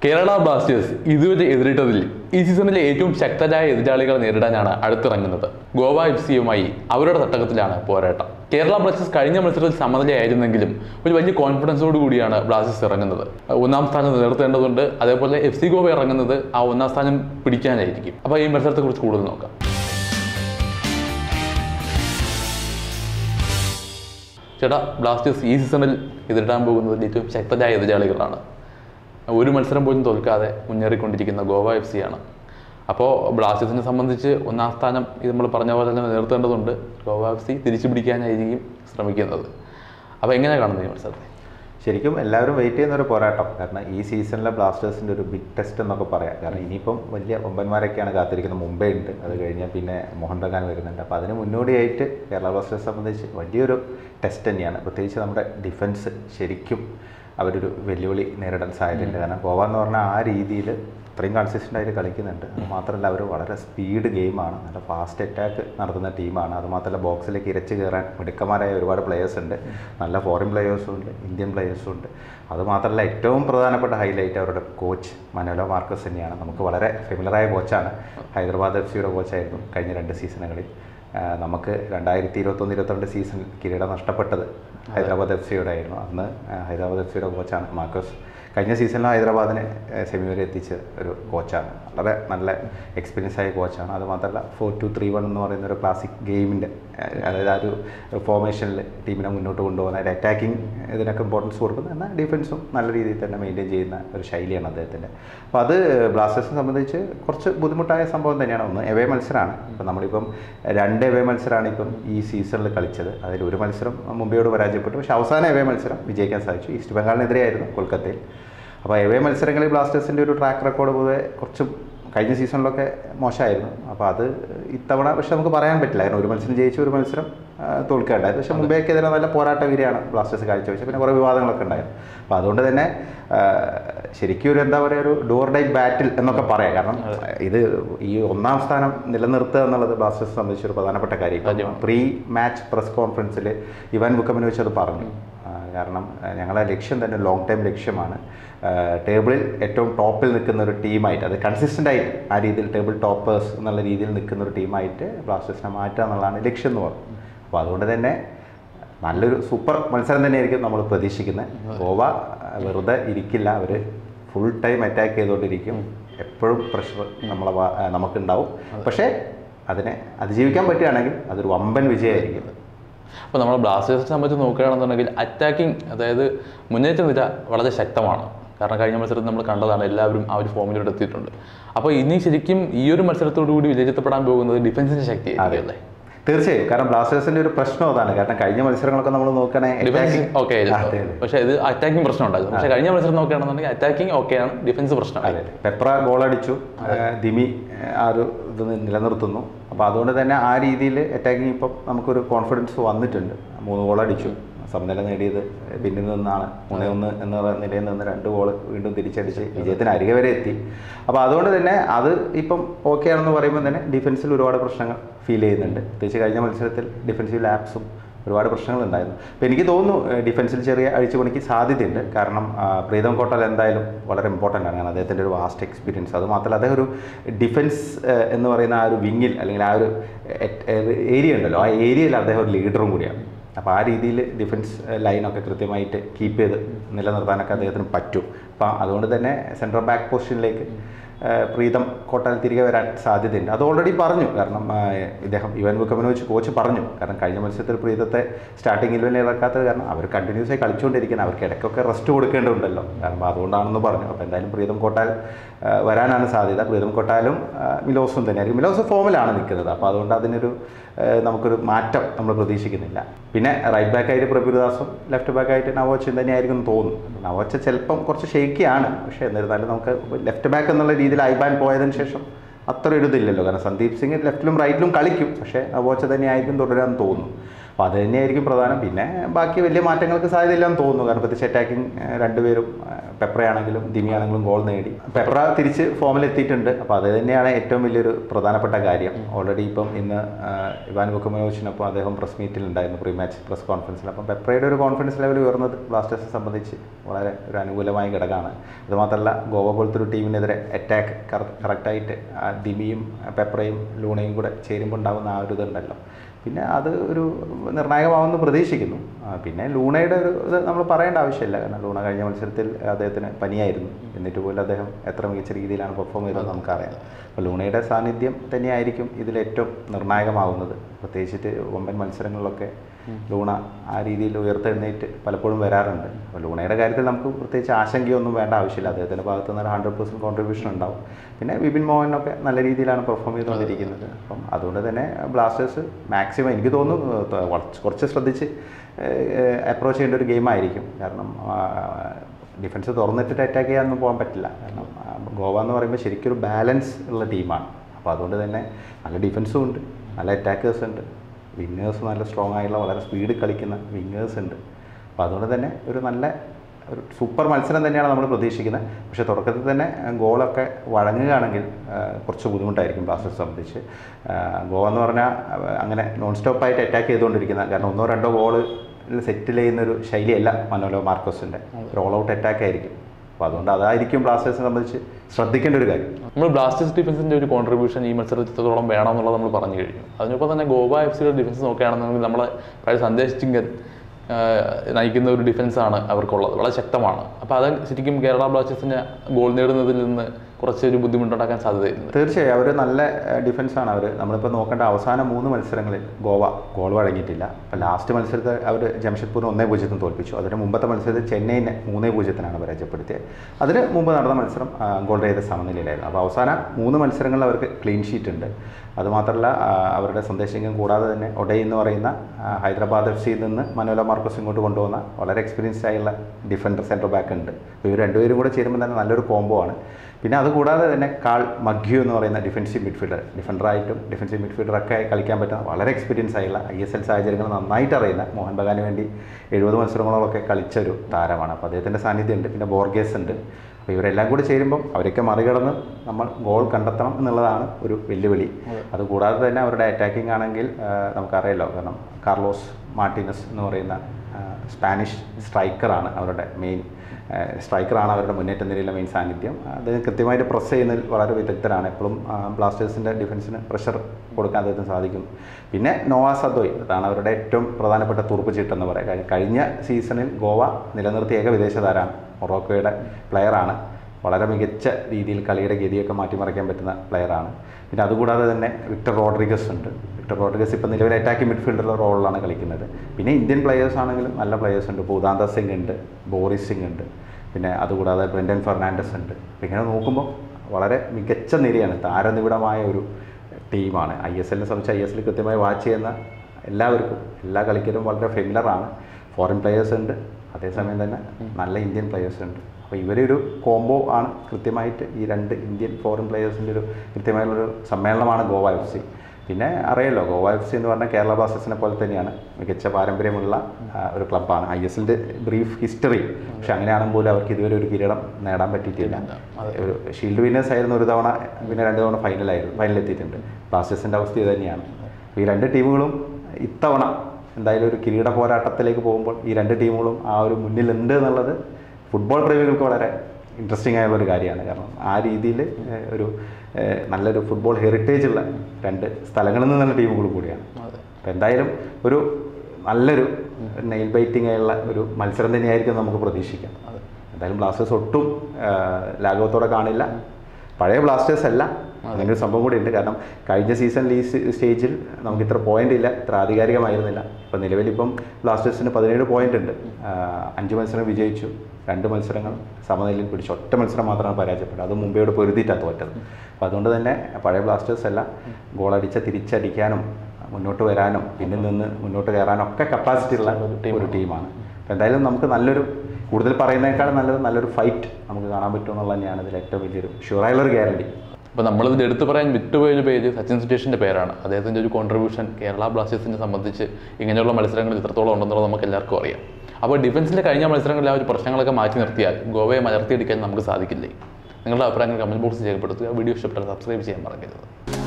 Kerala Blasters ഇതുവരെ എതിരിട്ടതിൽ ഈ സീസണിലെ ഏറ്റവും ശക്തരായ എതിരാളികളെ നേരിടാനാണ് അടുത്തിറങ്ങുന്നത് ഗോവ എഫ് സിയുമായി അവരുടെ തട്ടകത്തിലാണ് പോരാട്ടം കേരള ബ്ലാസ്റ്റേഴ്സ് കഴിഞ്ഞ മത്സരത്തിൽ സമനിലയായിരുന്നെങ്കിലും ഒരു വലിയ കോൺഫിഡൻസോട് കൂടിയാണ് ബ്ലാസ്റ്റേഴ്സ് ഇറങ്ങുന്നത് ഒന്നാം സ്ഥാനം നിലനിർത്തേണ്ടതുണ്ട് അതേപോലെ എഫ് സി ഗോവ ഇറങ്ങുന്നത് ആ ഒന്നാം സ്ഥാനം പിടിക്കാനായിരിക്കും അപ്പോൾ ഈ മത്സരത്തെക്കുറിച്ച് കൂടുതൽ നോക്കാം ചേട്ടാ ബ്ലാസ്റ്റേഴ്സ് ഈ സീസണിൽ എതിരിടാൻ പോകുന്നത് ഏറ്റവും ശക്തരായ എതിരാളികളാണ് ഒരു മത്സരം പോലും തോൽക്കാതെ മുന്നേറിക്കൊണ്ടിരിക്കുന്ന ഗോവ എഫ് സി ആണ് അപ്പോൾ ബ്ലാസ്റ്റേഴ്സിനെ സംബന്ധിച്ച് ഒന്നാം സ്ഥാനം ഇത് നമ്മൾ പറഞ്ഞ പോലെ തന്നെ നിലനിർത്തേണ്ടതുണ്ട് ഗോവ എഫ് സി തിരിച്ചു പിടിക്കാനായിരിക്കും ശ്രമിക്കുന്നത് അപ്പോൾ എങ്ങനെയാണ് കാണുന്നത് ഈ മത്സരത്തെ ശരിക്കും എല്ലാവരും വെയിറ്റ് ചെയ്യുന്ന ഒരു പോരാട്ടം കാരണം ഈ സീസണിലെ ബ്ലാസ്റ്റേഴ്സിൻ്റെ ഒരു ബിഗ് ടെസ്റ്റ് എന്നൊക്കെ പറയാം കാരണം ഇനിയിപ്പം വലിയ ഒമ്പന്മാരൊക്കെയാണ് കാത്തിരിക്കുന്നത് മുംബൈ ഉണ്ട് അത് കഴിഞ്ഞാൽ പിന്നെ മോഹൻ ബഗാൻ വരുന്നുണ്ട് അപ്പോൾ അതിന് മുന്നോടിയായിട്ട് കേരള ബ്ലാസ്റ്റേഴ്സ് സംബന്ധിച്ച് വലിയൊരു ടെസ്റ്റ് തന്നെയാണ് പ്രത്യേകിച്ച് നമ്മുടെ ഡിഫൻസ് ശരിക്കും അവരൊരു വെല്ലുവിളി നേരിടാൻ സാധ്യതയുണ്ട് കാരണം ഗോവ എന്ന് പറഞ്ഞാൽ ആ രീതിയിൽ അത്രയും കൺസിസ്റ്റൻ്റ് ആയിട്ട് കളിക്കുന്നുണ്ട് അത് മാത്രമല്ല അവർ വളരെ സ്പീഡ് ഗെയിമാണ് നല്ല ഫാസ്റ്റ് അറ്റാക്ക് നടത്തുന്ന ടീമാണ് അതുമാത്രമല്ല ബോക്സിലേക്ക് ഇരച്ച് കയറാൻ മിടുക്കന്മാരായ ഒരുപാട് പ്ലേയേഴ്സ് ഉണ്ട് നല്ല ഫോറിൻ പ്ലേയേഴ്സും ഉണ്ട് ഇന്ത്യൻ പ്ലേയേഴ്സും ഉണ്ട് അതുമാത്രമല്ല ഏറ്റവും പ്രധാനപ്പെട്ട ഹൈലൈറ്റ് അവരുടെ കോച്ച് മനോലോ മാർക്കസ് തന്നെയാണ് നമുക്ക് വളരെ ഫെമിലറായ കോച്ചാണ് ഹൈദരാബാദ് എഫ് സിയുടെ കോച്ചായിരുന്നു കഴിഞ്ഞ രണ്ട് സീസണുകളിൽ ആ, നമുക്ക് രണ്ടായിരത്തി ഇരുപത്തൊന്ന് ഇരുപത്തിരണ്ട് സീസണിൽ കിരീടം നഷ്ടപ്പെട്ടത് ഹൈദരാബാദ് എഫ് സിയുടെ ആയിരുന്നു അന്ന് ആ, ഹൈദരാബാദ് എഫ് സിയുടെ കോച്ചാണ് മാർക്കസ് കഴിഞ്ഞ സീസണിൽ ഹൈദരാബാദിനെ സെമി വരെ എത്തിച്ച ഒരു കോച്ചാണ് വളരെ നല്ല എക്സ്പീരിയൻസ് ആയ കോച്ചാണ് അത് മാത്രമല്ല ഫോർ ടു ത്രീ വൺ എന്ന് പറയുന്ന ഒരു ക്ലാസിക് ഗെയിമിൻ്റെ അതായത് ആ ഒരു ഫോർമേഷനിൽ ടീമിനെ മുന്നോട്ട് കൊണ്ടുപോകുന്ന ഒരു അറ്റാക്കിംഗ് ഇതിനൊക്കെ ഇമ്പോർട്ടൻസ് കൊടുക്കുന്നു എന്നാൽ ഡിഫൻസും നല്ല രീതിയിൽ തന്നെ മെയിൻറ്റെയിൻ ചെയ്യുന്ന ഒരു ശൈലിയാണ് അദ്ദേഹത്തിൻ്റെ അപ്പോൾ അത് ബ്ലാസ്റ്റേഴ്സിനെ സംബന്ധിച്ച് കുറച്ച് ബുദ്ധിമുട്ടായ സംഭവം തന്നെയാണ് ഒന്ന് എവേ മത്സരമാണ് ഇപ്പം നമ്മളിപ്പം രണ്ട് എവേ മത്സരമാണ് ഇപ്പം ഈ സീസണിൽ കളിച്ചത് അതിൽ ഒരു മത്സരം മുംബൈയോട് പരാജയപ്പെട്ടു പക്ഷേ അവസാന എവേ മത്സരം വിജയിക്കാൻ സാധിച്ചു ഈസ്റ്റ് ബംഗാളിനെതിരെയായിരുന്നു കൊൽക്കത്തയിൽ അപ്പോൾ എവേ മത്സരങ്ങളിൽ ബ്ലാസ്റ്റേഴ്സിൻ്റെ ഒരു ട്രാക്ക് റെക്കോർഡ് പൊതുവെ കുറച്ച് കഴിഞ്ഞ സീസണിലൊക്കെ മോശമായിരുന്നു അപ്പോൾ അത് ഇത്തവണ പക്ഷെ നമുക്ക് പറയാൻ പറ്റില്ല കാരണം ഒരു മത്സരം ജയിച്ചു ഒരു മത്സരം ആ, തോൽക്കുകയുണ്ടായത് പക്ഷേ മുംബൈക്കെതിരെ നല്ല പോരാട്ട വീരയാണ് ബ്ലാസ്റ്റേഴ്സ് കാഴ്ചവെച്ചത് പിന്നെ കുറേ വിവാദങ്ങളൊക്കെ ഉണ്ടായിരുന്നു അപ്പോൾ അതുകൊണ്ട് തന്നെ ആ, ശരിക്കും ഒരു എന്താ പറയുക ഒരു ഡോർ ഡൈ ബാറ്റിൽ എന്നൊക്കെ പറയാം കാരണം ഇത് ഈ ഒന്നാം സ്ഥാനം നിലനിർത്തുക എന്നുള്ളത് ബ്ലാസ്റ്റേഴ്സ് സംബന്ധിച്ച് ഒരു പ്രധാനപ്പെട്ട കാര്യം പ്രീ മാച്ച് പ്രസ് കോൺഫറൻസിൽ ഇവാൻ ബുക്കമിനോവിച്ച് അത് പറഞ്ഞു ആ, കാരണം ആ, ഞങ്ങളുടെ ലക്ഷ്യം തന്നെ ലോങ് ടൈം ലക്ഷ്യമാണ് ആ, ടേബിളിൽ ഏറ്റവും ടോപ്പിൽ നിൽക്കുന്ന ഒരു ടീമായിട്ട് അത് കൺസിസ്റ്റൻ്റ് ആയിട്ട് ആ രീതിയിൽ ടേബിൾ ടോപ്പേഴ്സ് എന്നുള്ള രീതിയിൽ നിൽക്കുന്ന ഒരു ടീമായിട്ട് ബ്ലാസ്റ്റേഴ്സിനെ മാറ്റുക എന്നുള്ളതാണ് ലക്ഷ്യം എന്ന് പറഞ്ഞു അപ്പോൾ അതുകൊണ്ട് തന്നെ നല്ലൊരു സൂപ്പർ മത്സരം തന്നെയായിരിക്കും നമ്മൾ പ്രതീക്ഷിക്കുന്നത് ഗോവ ആ, വെറുതെ ഇരിക്കില്ല അവർ ഫുൾ ടൈം അറ്റാക്ക് ചെയ്തുകൊണ്ടിരിക്കും എപ്പോഴും പ്രഷർ നമ്മളെ വാ- ആ, നമുക്കുണ്ടാവും പക്ഷേ അതിനെ അതിജീവിക്കാൻ പറ്റുകയാണെങ്കിൽ അതൊരു വമ്പൻ വിജയമായിരിക്കും അപ്പോൾ നമ്മൾ ബ്ലാസ്റ്റേഴ്സിനെ സംബന്ധിച്ച് നോക്കുകയാണെന്നുണ്ടെങ്കിൽ അറ്റാക്കിംഗ് അതായത് മുന്നേറ്റ നിര വളരെ ശക്തമാണ് കാരണം കഴിഞ്ഞ മത്സരത്തിൽ നമ്മൾ കണ്ടതാണ് എല്ലാവരും ആ ഒരു ഫോമിലൂടെ എത്തിയിട്ടുണ്ട് അപ്പോൾ ഇനി ശരിക്കും ഈ ഒരു മത്സരത്തോടു കൂടി വിജയിക്കപ്പെടാൻ പോകുന്നത് ഡിഫൻസിന്റെ ശക്തി അല്ലേ തീർച്ചയായും കാരണം ബ്ലാസ്റ്റേഴ്സിന്റെ ഒരു പ്രശ്നം അതാണ് കാരണം കഴിഞ്ഞ മത്സരങ്ങളൊക്കെ നമ്മൾ നോക്കുകയാണെങ്കിൽ ഡിഫൻസ് attacking- ഓക്കെ അതെ, അതെ. പക്ഷേ ഇത് അറ്റാക്കിംഗ് പ്രശ്നം ഉണ്ടായിരുന്നു പക്ഷേ കഴിഞ്ഞ മത്സരം നോക്കുകയാണെന്നുണ്ടെങ്കിൽ അറ്റാക്കിംഗ് ഓക്കെയാണ് ഡിഫൻസ് പ്രശ്നമായി അതെ പെപ്ര ഗോളടിച്ചു ദിമി ആ, ആ ഒരു ഇത് നിലനിർത്തുന്നു അപ്പോൾ അതുകൊണ്ട് തന്നെ ആ രീതിയിൽ അറ്റാക്കിങ് ഇപ്പം നമുക്കൊരു കോൺഫിഡൻസ് വന്നിട്ടുണ്ട് മൂന്ന് ഗോളടിച്ചു സമനില നേടിയത് പിന്നിൽ നിന്നാണ് മൂന്നേ ഒന്ന് എന്ന നിലയിൽ നിന്ന് രണ്ട് ഗോൾ വീണ്ടും തിരിച്ചടിച്ച് വിജയത്തിന് അരികെ വരെ എത്തി അപ്പോൾ അതുകൊണ്ട് തന്നെ അത് ഇപ്പം ഓക്കെ ആണെന്ന് പറയുമ്പോൾ തന്നെ ഡിഫൻസിൽ ഒരുപാട് പ്രശ്നങ്ങൾ ഫീൽ ചെയ്യുന്നുണ്ട് പ്രത്യേകിച്ച് കഴിഞ്ഞ മത്സരത്തിൽ ഡിഫൻസീവ് ലാപ്സും ഒരുപാട് പ്രശ്നങ്ങളുണ്ടായിരുന്നു അപ്പോൾ എനിക്ക് തോന്നുന്നു ഏഹ്, ഡിഫൻസിൽ ചെറിയ അഴിച്ചുപണിക്ക് സാധ്യതയുണ്ട് കാരണം ആ, പ്രീതം കോട്ടൽ എന്തായാലും വളരെ ഇമ്പോർട്ടൻ്റ് ആണ് കാരണം അദ്ദേഹത്തിൻ്റെ ഒരു വാസ്റ്റ് എക്സ്പീരിയൻസ് അത് മാത്രമല്ല അദ്ദേഹം ഒരു ഡിഫൻസ് ഏഹ്, എന്ന് പറയുന്ന ആ ഒരു വിങ്ങിൽ അല്ലെങ്കിൽ ആ ഒരു ഏരിയ ഉണ്ടല്ലോ ആ ഏരിയയിൽ അദ്ദേഹം ഒരു ലീഡറും കൂടിയാണ് അപ്പോൾ ആ രീതിയിൽ ഡിഫൻസ് ലൈനൊക്കെ കൃത്യമായിട്ട് കീപ്പ് ചെയ്ത് നിലനിർത്താനൊക്കെ അദ്ദേഹത്തിന് പറ്റും അപ്പം അതുകൊണ്ട് തന്നെ സെൻട്രൽ ബാക്ക് പൊസിഷനിലേക്ക് ഏഹ് പ്രീതം കോട്ടാൽ തിരികെ വരാൻ സാധ്യതയുണ്ട് അത് ഓൾറെഡി പറഞ്ഞു കാരണം ആഹ് ഇദ്ദേഹം ഇവൻ ബുക്കമനോവിച്ച് കോച്ച് പറഞ്ഞു കാരണം കഴിഞ്ഞ മത്സരത്തിൽ പ്രീതത്തെ സ്റ്റാർട്ടിംഗ് ഇലവനിൽ ഇറക്കാത്തത് കാരണം അവർ കണ്ടിന്യൂസ് ആയി കളിച്ചുകൊണ്ടിരിക്കണം അവർക്ക് ഇടയ്ക്കൊക്കെ റെസ്റ്റ് കൊടുക്കേണ്ടതുണ്ടല്ലോ കാരണം അതുകൊണ്ടാണെന്ന് പറഞ്ഞു അപ്പോൾ എന്തായാലും പ്രീതം കോട്ടാൽ ആഹ് വരാനാണ് സാധ്യത പ്രീതം കോട്ടാലും ആഹ് മിലോസും തന്നെയായിരിക്കും മിലോസ് ഫോമിലാണ് നിൽക്കുന്നത് അപ്പോൾ അതുകൊണ്ട് അതിനൊരു ആഹ് നമുക്കൊരു മാറ്റം നമ്മൾ പ്രതീക്ഷിക്കുന്നില്ല പിന്നെ റൈറ്റ് ബാക്കായിട്ട് പ്രഭുദാസും ലെഫ്റ്റ് ബാക്കായിട്ട് നവോച്ചും തന്നെയായിരിക്കും എന്ന് തോന്നുന്നു നവോച്ച ചിലപ്പം കുറച്ച് ഷെയ്ക്കിയാണ് പക്ഷേ എന്നിരുന്നാലും നമുക്ക് ലെഫ്റ്റ് ബാക്ക് എന്നുള്ള രീതിയിൽ ഐബാൻ പോയതിന് ശേഷം അത്ര ഒരു ഇതില്ലല്ലോ കാരണം സന്ദീപ് സിംഗ് ലെഫ്റ്റിലും റൈറ്റിലും കളിക്കും പക്ഷേ നവോച്ച തന്നെയായിരിക്കും തുടരാൻ തോന്നുന്നു അപ്പോൾ അത് തന്നെയായിരിക്കും പ്രധാനം പിന്നെ ബാക്കി വലിയ മാറ്റങ്ങൾക്ക് സാധ്യതയില്ലെന്ന് തോന്നുന്നു കാരണം പ്രത്യേകിച്ച് അറ്റാക്കിംഗ് രണ്ടുപേരും പെപ്രയാണെങ്കിലും ദിമി ആണെങ്കിലും ഗോൾ നേടി പെപ്ര തിരിച്ച് ഫോമിൽ എത്തിയിട്ടുണ്ട് അപ്പോൾ അത് തന്നെയാണ് ഏറ്റവും വലിയൊരു പ്രധാനപ്പെട്ട കാര്യം ഓൾറെഡി ഇപ്പം ഇന്ന് ആ, ഇവാൻ ബുക്കമോച്ചിനൊപ്പം അദ്ദേഹം പ്രസ് മീറ്റിൽ ഉണ്ടായിരുന്നു പ്രീ മാച്ച് പ്രസ് കോൺഫറൻസിൽ അപ്പം പെപ്രയുടെ ഒരു കോൺഫിഡൻസ് ലെവൽ ഉയർന്നത് ബ്ലാസ്റ്റേഴ്സിനെ സംബന്ധിച്ച് വളരെ ഒരു അനുകൂലമായ ഘടകമാണ് അതുമാത്രമല്ല ഗോവ പോലത്തെ ഒരു ടീമിനെതിരെ അറ്റാക്ക് കറക്റ്റായിട്ട് ദിമിയും പെപ്രയും ലൂണയും കൂടെ ചേരുമ്പോൾ ഉണ്ടാകുന്ന ആ ഒരു ഇതുണ്ടല്ലോ പിന്നെ അത് ഒരു നിർണായകമാവുമെന്ന് പ്രതീക്ഷിക്കുന്നു ആ, പിന്നെ ലൂണയുടെ ഒരു ഇത് നമ്മൾ പറയേണ്ട ആവശ്യമില്ല കാരണം ലൂണ കഴിഞ്ഞ മത്സരത്തിൽ അദ്ദേഹത്തിന് പനിയായിരുന്നു എന്നിട്ട് പോലും അദ്ദേഹം എത്ര മികച്ച രീതിയിലാണ് പെർഫോം ചെയ്തത് നമുക്കറിയാം അപ്പോൾ ലൂണയുടെ സാന്നിധ്യം തന്നെയായിരിക്കും ഇതിൽ ഏറ്റവും നിർണായകമാവുന്നത് പ്രത്യേകിച്ചിട്ട് വമ്പൻ മത്സരങ്ങളിലൊക്കെ ലൂണ ആ രീതിയിൽ ഉയർത്തെഴുന്നേറ്റ് പലപ്പോഴും വരാറുണ്ട് അപ്പോൾ ലൂണയുടെ കാര്യത്തിൽ നമുക്ക് പ്രത്യേകിച്ച് ആശങ്കയൊന്നും വേണ്ട ആവശ്യമില്ല അദ്ദേഹത്തിൻ്റെ ഭാഗത്ത് നിന്ന് ഒരു ഹൺഡ്രഡ് പെർസെൻറ്റ് കോൺട്രിബ്യൂഷൻ ഉണ്ടാവും പിന്നെ വിപിൻ മോഹനൊക്കെ നല്ല രീതിയിലാണ് പെർഫോം ചെയ്തുകൊണ്ടിരിക്കുന്നത് അപ്പം അതുകൊണ്ട് തന്നെ ബ്ലാസ്റ്റേഴ്സ് മാക്സിമം എനിക്ക് തോന്നുന്നു ഏഹ്, കുറച്ച് കുറച്ച് ശ്രദ്ധിച്ച് അപ്രോച്ച് ചെയ്യേണ്ട ഒരു ഗെയിം ആയിരിക്കും കാരണം ഡിഫൻസ് തുറന്നിട്ടിട്ട് അറ്റാക്ക് ചെയ്യാനൊന്നും പോകാൻ പറ്റില്ല കാരണം ആ, ഗോവ എന്ന് പറയുമ്പോൾ ശരിക്കും ഒരു ബാലൻസ് ഉള്ള ടീമാണ് അപ്പോൾ അതുകൊണ്ട് തന്നെ നല്ല ഡിഫൻസും ഉണ്ട് നല്ല അറ്റാക്കേഴ്സ് ഉണ്ട് വിങ്ങേഴ്സ് നല്ല സ്ട്രോങ് ആയിട്ടുള്ള വളരെ സ്പീഡ് കളിക്കുന്ന വിങ്ങേഴ്സ് ഉണ്ട് അപ്പോൾ അതുകൊണ്ട് തന്നെ ഒരു നല്ല ഒരു സൂപ്പർ മത്സരം തന്നെയാണ് നമ്മൾ പ്രതീക്ഷിക്കുന്നത് പക്ഷേ തുടക്കത്തിൽ തന്നെ ഗോളൊക്കെ വഴങ്ങുകയാണെങ്കിൽ ആ, കുറച്ച് ബുദ്ധിമുട്ടായിരിക്കും ബ്ലാസ്റ്റേഴ്സ് സംബന്ധിച്ച് ആ, ഗോവ എന്ന് പറഞ്ഞാൽ ആ, അങ്ങനെ നോൺ സ്റ്റോപ്പായിട്ട് അറ്റാക്ക് ചെയ്തുകൊണ്ടിരിക്കുന്ന കാരണം ഒന്നോ രണ്ടോ ഗോൾ സെറ്റിൽ ചെയ്യുന്ന ഒരു ശൈലിയല്ല മനോലോ മാർക്കോസിൻ്റെ ഒരു ഓൾ ഔട്ട് അറ്റാക്ക് ആയിരിക്കും അപ്പോൾ അതുകൊണ്ട് അതായിരിക്കും ബ്ലാസ്റ്റേഴ്സിനെ സംബന്ധിച്ച് ശ്രദ്ധിക്കേണ്ട ഒരു കാര്യം നമ്മൾ ബ്ലാസ്റ്റേഴ്സ് ഡിഫൻസിന്റെ ഒരു കോൺട്രിബ്യൂഷൻ ഈ മത്സരത്തിൽ എത്രത്തോളം വേണം എന്നുള്ളത് നമ്മൾ പറഞ്ഞു കഴിഞ്ഞു അതിനൊപ്പം തന്നെ ഗോവ എഫ് സിയുടെ ഡിഫൻസ് നോക്കുകയാണെന്നുണ്ടെങ്കിൽ നമ്മളെ പഴയ സന്ദേശ് ചിങ്കൻ നയിക്കുന്ന ഒരു ഡിഫൻസാണ് അവർക്കുള്ളത് വളരെ ശക്തമാണ് അപ്പോൾ അത് ശരിക്കും കേരള ബ്ലാസ്റ്റേഴ്സിന് ഗോൾ നേടുന്നതിൽ നിന്ന് കുറച്ചൊരു ബുദ്ധിമുട്ടുണ്ടാക്കാൻ സാധ്യതയുണ്ട് തീർച്ചയായും അവർ നല്ല ഡിഫൻസാണ് അവർ നമ്മളിപ്പോൾ നോക്കേണ്ട അവസാന മൂന്ന് മത്സരങ്ങളിൽ ഗോവ ഗോൾ വഴങ്ങിയിട്ടില്ല അപ്പോൾ ലാസ്റ്റ് മത്സരത്തിൽ അവർ ജംഷഡ്പൂരിനെ ഒന്നേ പൂജ്യത്തിന് തോൽപ്പിച്ചു അതിന് മുമ്പത്തെ മത്സരത്തിൽ ചെന്നൈനെ മൂന്നേ പൂജ്യത്തിനാണ് പരാജയപ്പെടുത്തിയത് അതിന് മുമ്പ് നടന്ന മത്സരം ആ, ഗോൾ ചെയ്ത സമനിലയിലായിരുന്നു അപ്പോൾ അവസാന മൂന്ന് മത്സരങ്ങളിൽ അവർക്ക് ക്ലീൻ ഷീറ്റ് ഉണ്ട് അതുമാത്രമല്ല ആ, അവരുടെ സന്ദേശിക്കും കൂടാതെ തന്നെ ഒഡൈ എന്ന് പറയുന്ന ആ, ഹൈദരാബാദ് എഫ് സിയിൽ നിന്ന് മനോല മാർക്കോസ് ഇങ്ങോട്ട് കൊണ്ടുവന്ന വളരെ എക്സ്പീരിയൻസ്ഡ് ആയുള്ള ഡിഫൻഡർ സെൻറ്റർ ബാക്ക് ഉണ്ട് അപ്പോൾ ഇവർ രണ്ടുപേരും കൂടെ ചേരുമ്പോൾ തന്നെ നല്ലൊരു കോംബോ ആണ് പിന്നെ അതുകൂടാതെ തന്നെ കാൾ മഗ്യു എന്ന് പറയുന്ന ഡിഫൻസീവ് മിഡ്ഫീൽഡർ ഡിഫൻഡറായിട്ടും ഡിഫൻസീവ് മിഡ്ഫീൽഡറൊക്കെ ആയി കളിക്കാൻ പറ്റുന്ന വളരെ എക്സ്പീരിയൻസ് ആയുള്ള ഐ എസ് എൽ സാഹചര്യങ്ങൾ നന്നായിട്ട് അറിയുന്ന മോഹൻ ബഗാന് വേണ്ടി എഴുപത് മത്സരങ്ങളോളൊക്കെ കളിച്ച ഒരു താരമാണ് അപ്പോൾ അദ്ദേഹത്തിൻ്റെ സാന്നിധ്യം ഉണ്ട് പിന്നെ ബോർഗേസ് ഉണ്ട് അപ്പോൾ ഇവരെല്ലാം കൂടി ചേരുമ്പം അവരൊക്കെ മറികടന്ന് നമ്മൾ ഗോൾ കണ്ടെത്തണം എന്നുള്ളതാണ് ഒരു വെല്ലുവിളി അതുകൂടാതെ തന്നെ അവരുടെ അറ്റാക്കിംഗ് ആണെങ്കിൽ ആ, നമുക്കറിയാലോ കാരണം കാർലോസ് മാർട്ടിനസ് എന്ന് പറയുന്ന ആ, സ്പാനിഷ് സ്ട്രൈക്കറാണ് അവരുടെ മെയിൻ സ്ട്രൈക്കറാണ് അവരുടെ മുന്നേറ്റ നിരയിലെ മെയിൻ സാന്നിധ്യം അത് കൃത്യമായിട്ട് പ്രസ് ചെയ്യുന്നതിൽ വളരെ വിദഗ്ധരാണ് എപ്പോഴും ബ്ലാസ്റ്റേഴ്സിൻ്റെ ഡിഫൻസിന് പ്രഷർ കൊടുക്കാൻ അദ്ദേഹത്തിന് സാധിക്കും പിന്നെ നോവാ സദോയ് അതാണ് അവരുടെ ഏറ്റവും പ്രധാനപ്പെട്ട തുറുപ്പ് ചീട്ടെന്ന് പറയാം കഴി- കഴിഞ്ഞ സീസണിൽ ഗോവ നിലനിർത്തിയ ഏക വിദേശ താരമാണ് മൊറോക്കോയുടെ പ്ലെയറാണ് വളരെ മികച്ച രീതിയിൽ കളിയുടെ ഗതിയൊക്കെ മാറ്റിമറിക്കാൻ പറ്റുന്ന പ്ലെയറാണ് പിന്നെ അതുകൂടാതെ തന്നെ വിക്ടർ റോഡ്രിഗസ് ഉണ്ട് വിക്ടർ റോഡ്രിഗസ് ഇപ്പോൾ നിലവിൽ അറ്റാക്കിംഗ് മിഡ്ഫീൽഡറുടെ റോളിലാണ് കളിക്കുന്നത് പിന്നെ ഇന്ത്യൻ പ്ലെയേഴ്സ് ആണെങ്കിലും നല്ല പ്ലെയേഴ്സ് ഉണ്ട് ഇപ്പോൾ ഉദാന്ത സിംഗ് ഉണ്ട് ബോറിസ് സിംഗ് ഉണ്ട് പിന്നെ അതുകൂടാതെ ബ്രെൻഡൻ ഫെർണാണ്ടസ് ഉണ്ട് അപ്പോൾ ഇങ്ങനെ നോക്കുമ്പോൾ വളരെ മികച്ച നിരയാണ് താരനിബിഡമായ ഒരു ടീമാണ് ഐ എസ് എല്ലിനെ സംബന്ധിച്ച് ഐ എസ് എൽ കൃത്യമായി വാച്ച് ചെയ്യുന്ന എല്ലാവർക്കും എല്ലാ കളിക്കലും വളരെ ഫെമിലറാണ് ഫോറിൻ പ്ലെയേഴ്സ് ഉണ്ട് അതേസമയം തന്നെ നല്ല ഇന്ത്യൻ പ്ലെയേഴ്സ് ഉണ്ട് അപ്പോൾ ഇവരൊരു കോംബോ ആണ് കൃത്യമായിട്ട് ഈ രണ്ട് ഇന്ത്യൻ ഫോറിൻ പ്ലെയേഴ്സിൻ്റെ ഒരു കൃത്യമായുള്ളൊരു സമ്മേളനമാണ് ഗോവ എഫ് സി പിന്നെ അറിയാലോ ഗോവ എഫ് സി എന്ന് പറഞ്ഞാൽ കേരള ബ്ലാസ്റ്റേഴ്സിനെ പോലെ തന്നെയാണ് മികച്ച പാരമ്പര്യമുള്ള ആ, ഒരു ക്ലബ്ബാണ് ഐ എസ് എല്ലിൻ്റെ ബ്രീഫ് ഹിസ്റ്ററി പക്ഷെ അങ്ങനെയാണെങ്കിൽ പോലും അവർക്ക് ഇതുവരെ ഒരു കിരീടം നേടാൻ പറ്റിയിട്ടില്ല ഒരു ഷീൽഡ് വിന്നേഴ്സ് ആയിരുന്നു ഒരു തവണ പിന്നെ രണ്ട് തവണ ഫൈനലായിരുന്നു ഫൈനലെത്തിയിട്ടുണ്ട് ബ്ലാസ്റ്റേഴ്സിൻ്റെ അവസ്ഥ ഇത് തന്നെയാണ് അപ്പോൾ ഈ രണ്ട് ടീമുകളും ഇത്തവണ എന്തായാലും ഒരു കിരീട പോരാട്ടത്തിലേക്ക് പോകുമ്പോൾ ഈ രണ്ട് ടീമുകളും ആ ഒരു മുന്നിലുണ്ട് എന്നുള്ളത് ഫുട്ബോൾ പ്രേമികൾക്ക് വളരെ ഇൻട്രസ്റ്റിംഗ് ആയുള്ള ഒരു കാര്യമാണ് കാരണം ആ രീതിയിൽ ഒരു ഏഹ്, നല്ലൊരു ഫുട്ബോൾ ഹെറിറ്റേജ് ഉള്ള രണ്ട് സ്ഥലങ്ങളിൽ നിന്നുള്ള ടീമുകൾ കൂടിയാണ് അപ്പോൾ എന്തായാലും ഒരു നല്ലൊരു നെയിൽ ബൈറ്റിംഗ് ആയുള്ള ഒരു മത്സരം തന്നെയായിരിക്കും നമുക്ക് പ്രതീക്ഷിക്കാം എന്തായാലും ബ്ലാസ്റ്റേഴ്സ് ഒട്ടും ഏഹ്, ലാഘവത്തോടെ കാണില്ല പഴയ ബ്ലാസ്റ്റേഴ്സ് അല്ല അങ്ങനെ ഒരു സംഭവം കൂടി ഉണ്ട് കാരണം കഴിഞ്ഞ സീസണിൽ ഈ സ് സ്റ്റേജിൽ നമുക്ക് ഇത്ര പോയിന്റ് ഇല്ല ഇത്ര ആധികാരികമായിരുന്നില്ല ഇപ്പം നിലവിലിപ്പം ബ്ലാസ്റ്റേഴ്സിന് പതിനേഴ് പോയിന്റ് ഉണ്ട് ആഹ് അഞ്ച് മത്സരം വിജയിച്ചു രണ്ട് മത്സരങ്ങൾ സമനിലയിൽ പിടിച്ചു ഒറ്റ മത്സരം മാത്രമാണ് പരാജയപ്പെട്ടത് അത് മുംബൈയോട് പൊരുതിയിട്ടാണ് തോറ്റത് അപ്പോൾ അതുകൊണ്ട് തന്നെ പഴയ ബ്ലാസ്റ്റേഴ്സ് അല്ല ഗോളടിച്ച തിരിച്ചടിക്കാനും മുന്നോട്ട് വരാനും പിന്നിൽ നിന്ന് മുന്നോട്ട് കയറാനും ഒക്കെ കപ്പാസിറ്റി ഉള്ള ഒരു ടീമാണ് അപ്പോൾ എന്തായാലും നമുക്ക് നല്ലൊരു കൂടുതൽ പറയുന്നതിനേക്കാളും നല്ലത് നല്ലൊരു ഫൈറ്റ് നമുക്ക് കാണാൻ പറ്റും എന്നുള്ളത് തന്നെയാണ് ഇതിൽ ഏറ്റവും വലിയൊരു ഷുവറായുള്ളൊരു ഗ്യാരണ്ടി അപ്പോൾ നമ്മളിതിൽ എടുത്തു പറയാൻ വിട്ടുപോയൊരു പേര് സച്ചിൻ സുരേഷിൻ്റെ പേരാണ് അദ്ദേഹത്തിൻ്റെ ഒരു കോൺട്രിബ്യൂഷൻ കേരള ബ്ലാസ്റ്റേഴ്സിനെ സംബന്ധിച്ച് ഇങ്ങനെയുള്ള മത്സരങ്ങളിൽ ഇത്രത്തോളം ഉണ്ടെന്നുള്ളത് നമുക്ക് എല്ലാവർക്കും അറിയാം അപ്പോൾ ഡിഫൻസിൻ്റെ കഴിഞ്ഞ മത്സരങ്ങളിൽ ആ ഒരു പ്രശ്നങ്ങളൊക്കെ മാറ്റി നിർത്തിയാൽ ഗോവയെ മലർത്തിയെടുക്കാൻ നമുക്ക് സാധിക്കില്ലേ നിങ്ങളുടെ അഭിപ്രായങ്ങൾ കമൻറ്റ് ബോക്സിൽ രേഖപ്പെടുത്തുക വീഡിയോ ഇഷ്ടപ്പെട്ടാൽ സബ്സ്ക്രൈബ് ചെയ്യാൻ മറക്കരുത്